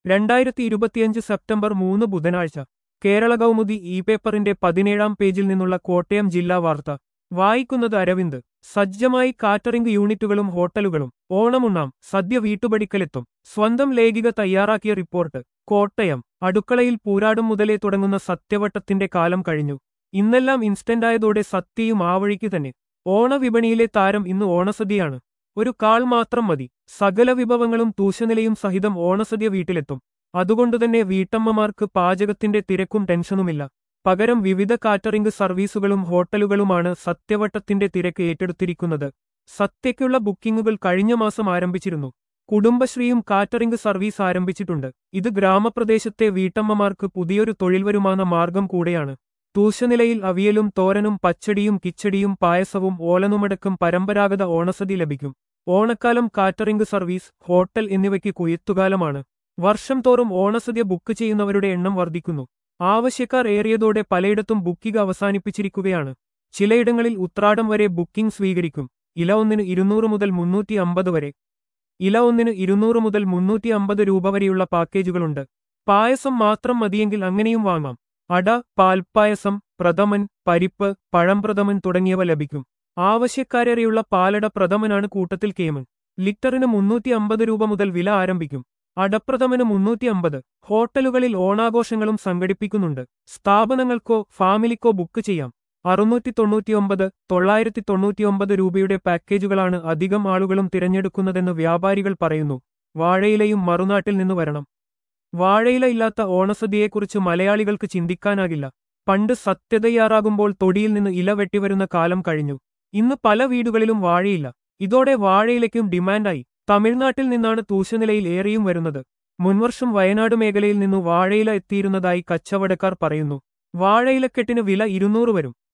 രണ്ടായിരത്തി ഇരുപത്തിയഞ്ച് സെപ്റ്റംബർ മൂന്ന് ബുധനാഴ്ച കേരള കൗമുദി ഇ പേപ്പറിന്റെ പതിനേഴാം പേജിൽ നിന്നുള്ള കോട്ടയം ജില്ലാ വാർത്ത വായിക്കുന്നത് അരവിന്ദ് സജ്ജമായി കാറ്ററിംഗ് യൂണിറ്റുകളും ഹോട്ടലുകളും ഓണമുണ്ണാം സദ്യ വീട്ടുപടിക്കലെത്തും സ്വന്തം ലേഖിക തയ്യാറാക്കിയ റിപ്പോർട്ട് കോട്ടയം അടുക്കളയിൽ പൂരാടും മുതലേ തുടങ്ങുന്ന സത്യവട്ടത്തിന്റെ കാലം കഴിഞ്ഞു ഇന്നെല്ലാം ഇൻസ്റ്റന്റായതോടെ സത്യയും ആ വഴിക്ക് തന്നെ ഓണവിപണിയിലെ താരം ഇന്ന് ഓണസദ്യയാണ് ഒരു കാൾ മാത്രം മതി സകല വിഭവങ്ങളും തൂശനിലയും സഹിതം ഓണസദ്യ വീട്ടിലെത്തും അതുകൊണ്ടുതന്നെ വീട്ടമ്മമാർക്ക് പാചകത്തിന്റെ തിരക്കും ടെൻഷനുമില്ല പകരം വിവിധ കാറ്ററിംഗ് സർവീസുകളും ഹോട്ടലുകളുമാണ് സത്യവട്ടത്തിന്റെ തിരക്ക് ഏറ്റെടുത്തിരിക്കുന്നത് സത്യയ്ക്കുള്ള ബുക്കിംഗുകൾ കഴിഞ്ഞ മാസം ആരംഭിച്ചിരുന്നു കുടുംബശ്രീയും കാറ്ററിംഗ് സർവീസ് ആരംഭിച്ചിട്ടുണ്ട് ഇത് ഗ്രാമപ്രദേശത്തെ വീട്ടമ്മമാർക്ക് പുതിയൊരു തൊഴിൽ വരുമാന മാർഗം കൂടെയാണ് തൂശനിലയിൽ അവിയലും തോരനും പച്ചടിയും കിച്ചടിയും പായസവും ഓലനുമടക്കം പരമ്പരാഗത ഓണസദ്യ ലഭിക്കും ഓണക്കാലം കാറ്ററിംഗ് സർവീസ് ഹോട്ടൽ എന്നിവയ്ക്ക് കുയത്തുകാലമാണ് വർഷം തോറും ഓണസദ്യ ബുക്ക് ചെയ്യുന്നവരുടെ എണ്ണം വർദ്ധിക്കുന്നു ആവശ്യക്കാർ ഏറിയതോടെ പലയിടത്തും ബുക്കിംഗ് അവസാനിപ്പിച്ചിരിക്കുകയാണ് ചിലയിടങ്ങളിൽ ഉത്രാടം വരെ ബുക്കിംഗ് സ്വീകരിക്കും ഇല ഒന്നിന് ഇരുന്നൂറ് മുതൽ മുന്നൂറ്റി അമ്പത് വരെ ഇല ഒന്നിന് ഇരുന്നൂറ് മുതൽ മുന്നൂറ്റി അമ്പത് രൂപ വരെയുള്ള പാക്കേജുകളുണ്ട് പായസം മാത്രം മതിയെങ്കിൽ അങ്ങനെയും വാങ്ങാം അട പാൽപ്പായസം പ്രഥമൻ പരിപ്പ് പഴംപ്രഥമൻ തുടങ്ങിയവ ലഭിക്കും ആവശ്യക്കാരേറെയുള്ള പാലട പ്രഥമനാണ് കൂട്ടത്തിൽ കേമൻ ലിറ്ററിന് മുന്നൂറ്റി അമ്പത് രൂപ മുതൽ വില ആരംഭിക്കും അടപ്രഥമന് മുന്നൂറ്റി അമ്പത് ഹോട്ടലുകളിൽ ഓണാഘോഷങ്ങളും സംഘടിപ്പിക്കുന്നുണ്ട് സ്ഥാപനങ്ങൾക്കോ ഫാമിലിക്കോ ബുക്ക് ചെയ്യാം അറുന്നൂറ്റി തൊണ്ണൂറ്റിയൊമ്പത് തൊള്ളായിരത്തി തൊണ്ണൂറ്റിയൊമ്പത് രൂപയുടെ പാക്കേജുകളാണ് അധികം ആളുകളും തിരഞ്ഞെടുക്കുന്നതെന്ന് വ്യാപാരികൾ പറയുന്നു വാഴയിലയും മറുനാട്ടിൽ നിന്ന് വരണം വാഴയില ഇല്ലാത്ത ഓണസദ്യയെക്കുറിച്ച് മലയാളികൾക്ക് ചിന്തിക്കാനാകില്ല പണ്ട് സത്യതയ്യാറാകുമ്പോൾ തൊടിയിൽ നിന്ന് ഇല വെട്ടിവരുന്ന കാലം കഴിഞ്ഞു ഇന്ന് പല വീടുകളിലും വാഴയില്ല ഇതോടെ വാഴയിലയ്ക്കും ഡിമാൻഡായി തമിഴ്നാട്ടിൽ നിന്നാണ് തൂശനിലയിൽ ഏറെയും വരുന്നത് മുൻവർഷം വയനാട് മേഖലയിൽ നിന്നു വാഴയില എത്തിയിരുന്നതായി കച്ചവടക്കാർ പറയുന്നു വാഴയിലക്കെട്ടിന് വില ഇരുന്നൂറ് വരും